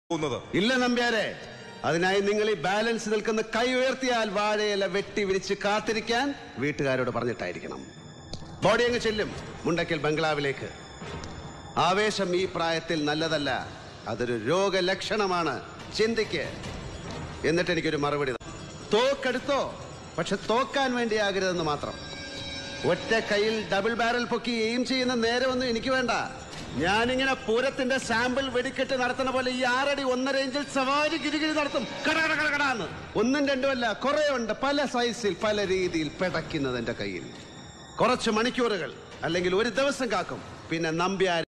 പോകുന്നത് ഇല്ല നമ്പ്യാരെ അതിനായി നിങ്ങൾ ഈ ബാലൻസ് നിൽക്കുന്ന കൈ ഉയർത്തിയാൽ വാഴയില വെട്ടി വിരിച്ച് കാത്തിരിക്കാൻ വീട്ടുകാരോട് പറഞ്ഞിട്ടായിരിക്കണം ബോഡി അങ്ങ് ചെല്ലും മുണ്ടക്കൽ ബംഗ്ലാവിലേക്ക് ആവേശം ഈ പ്രായത്തിൽ നല്ലതല്ല അതൊരു രോഗലക്ഷണമാണ് ചിന്തിക്ക് എന്നിട്ട് എനിക്കൊരു മറുപടി താ. തോക്കെടുത്തോ പക്ഷെ തോക്കാൻ വേണ്ടിയാകരുതെന്ന് മാത്രം ഒറ്റ കയ്യിൽ ഡബിൾ ബാരൽ പൊക്കി എയിം ചെയ്യുന്ന നേരമൊന്നും എനിക്ക് വേണ്ട ഞാനിങ്ങനെ പൂരത്തിന്റെ സാമ്പിൾ വെടിക്കെട്ട് നടത്തുന്ന പോലെ ഈ ആറടി ഒന്നര ഇഞ്ചിൽ സവാരി ഗിരിഗിരി നടത്തും കട കട കട കടാന്ന് ഒന്നും രണ്ടും അല്ല കുറെ ഉണ്ട് പല സൈസിൽ പല രീതിയിൽ പെടയ്ക്കുന്നത് എന്റെ കയ്യിൽ കുറച്ച് മണിക്കൂറുകൾ അല്ലെങ്കിൽ ഒരു ദിവസം കാക്കും പിന്നെ നമ്പ്യാർ